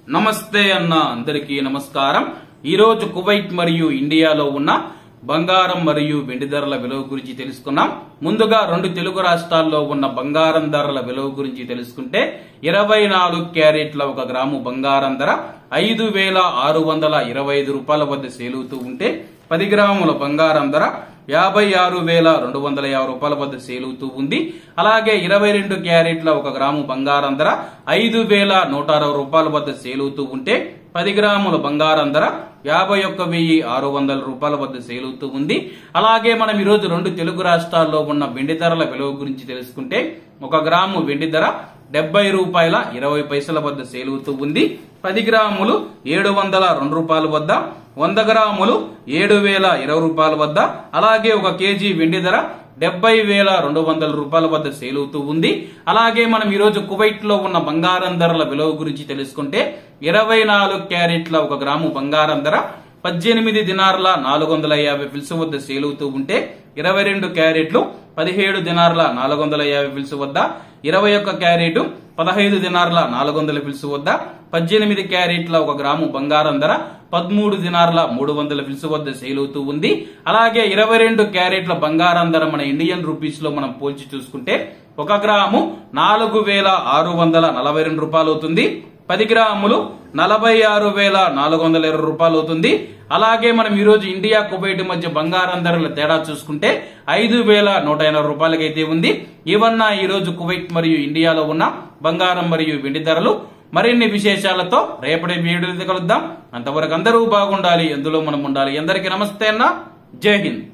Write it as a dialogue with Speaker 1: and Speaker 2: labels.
Speaker 1: నమస్తే అన్న అందరికీ నమస్కారం ఈ రోజు కువైట్ మరియు ఇండియాలో ఉన్న బంగారం మరియు వెండి ధరల విలువ గురించి తెలుసుకున్నాం ముందుగా రెండు తెలుగు రాష్ట్రాల్లో ఉన్న బంగారం ధరల విలువ గురించి తెలుసుకుంటే ఇరవై నాలుగు క్యారెట్ల ఒక గ్రాము బంగారం ధర ఐదు వేల ఆరు వందల ఇరవై ఐదు రూపాయల వద్ద సేలుతూ ఉంటే పది గ్రాముల బంగారం ధర యాభై ఆరు వేల రెండు వందల యాభై రూపాయల వద్ద సేలుతూ ఉంది అలాగే ఇరవై రెండు క్యారెట్ల ఒక గ్రాము బంగారం ధర ఐదు వేల నూట అరవై రూపాయల వద్ద సేలుతూ ఉంటే పది గ్రాముల బంగారం ధర యాభై ఒక్క వెయ్యి ఆరు వందల రూపాయల వద్ద సేలుతూ ఉంది అలాగే మనం ఈరోజు రెండు తెలుగు రాష్ట్రాల్లో ఉన్న వెండి ధరల విలువ గురించి తెలుసుకుంటే ఒక గ్రాము వెండి ధర డెబ్బై రూపాయల ఇరవై పైసల వద్ద సేలుతూ ఉంది పది గ్రాములు ఏడు వందల రెండు రూపాయల వద్ద వంద గ్రాములు ఏడు వేల ఇరవై రూపాయల వద్ద అలాగే ఒక కేజీ వెండి ధర డెబ్బై వేల రెండు వందల రూపాయల వద్ద సేలుతూ ఉంది అలాగే మనం ఈరోజు కువైట్ లో ఉన్న బంగారం ధరల విలువ గురించి తెలుసుకుంటే ఇరవై నాలుగు క్యారెట్ల ఒక గ్రాము బంగారం ధర పద్దెనిమిది దినార్ల నాలుగు వందల యాభై ఫిల్స్ వద్ద సేలుతూ ఉంటే ఇరవై రెండు క్యారెట్లు పదిహేడు దినార్ల నాలుగు వందల యాభై ఫిల్స్ వద్ద ఇరవై ఒక్క క్యారెట్ పదహైదు దినార్ల నాలుగు వందల ఫిల్స్ వద్ద పద్దెనిమిది క్యారెట్ల ఒక గ్రాము బంగారం ధర పదమూడు దినార్ల మూడు వందల ఫిల్స్ వద్ద సేల్ అవుతూ ఉంది అలాగే ఇరవై రెండు క్యారెట్ల బంగారం ధర మన ఇండియన్ రూపీస్ లో మనం పోల్చి చూసుకుంటే ఒక గ్రాము నాలుగు వేల ఆరు వందల నలభై రెండు రూపాయలు అవుతుంది పది గ్రాములు నలభై ఆరు వేల నాలుగు వందల ఇరవై రూపాయలు అవుతుంది అలాగే మనం ఈ రోజు ఇండియా కువైట్ మధ్య బంగారం ధరల తేడా చూసుకుంటే ఐదు వేల నూట ఎనభై రూపాయలకైతే ఉంది ఇవన్న ఈ రోజు కువైట్ మరియు ఇండియాలో ఉన్న బంగారం మరియు వెండి ధరలు మరిన్ని విశేషాలతో రేపటి వీడియో కలుద్దాం అంతవరకు అందరూ బాగుండాలి ఎందులో మనం ఉండాలి అందరికీ నమస్తే అన్న జై హింద్